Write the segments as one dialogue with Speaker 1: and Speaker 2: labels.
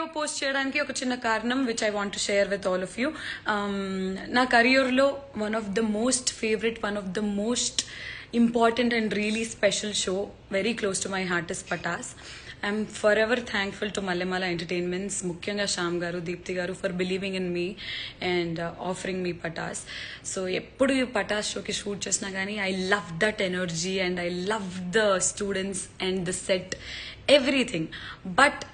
Speaker 1: video post చేయడానికి ఒక చిన్న కారణం which I want share with all of you నా కెరియర్లో one of the most favourite one of the most important and really special show very close to my heart is Patas I'm forever thankful to Mallemala entertainments ముఖ్యంగా Shyam garu Deepthi garu for believing in me and offering me Patas so ఎప్పుడు ఈ పటాస్ షోకి shoot చేసినా కానీ I love that energy and I love the students and the set everything but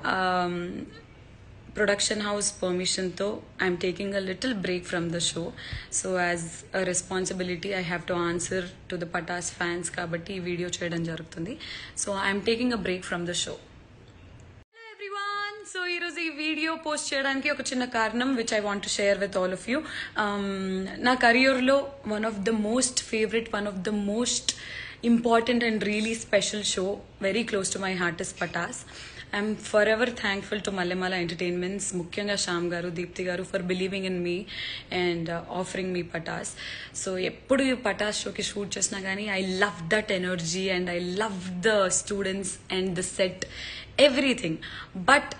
Speaker 1: production house పర్మిషన్తో I'm taking a little break from the show so as a responsibility I have to answer to the Patas fans కాబట్టి ఈ video చేయడం జరుగుతుంది so I'm taking a break from the show hello everyone so ఈరోజు ఈ video post చేయడానికి ఒక చిన్న కారణం which I want share with all of you నా కెరియర్లో one of the most favourite one of the most important and really special show very close to my heart is Patas I'm forever thankful to Mallemala entertainments ముఖ్యంగా Shyam garu Deepthi garu for believing in me and offering me Patas so ఎప్పుడు ఈ పటాస్ షోకి shoot చేసినా కానీ I love that energy and I love the students and the set everything but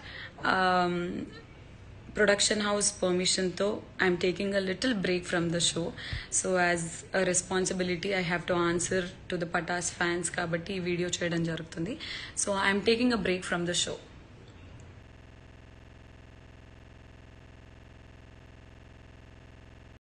Speaker 1: production house పర్మిషన్తో I'm taking a little break from the show so as a responsibility I have to answer to the Patas fans కాబట్టి ఈ video చేయడం జరుగుతుంది so I'm taking a break from the show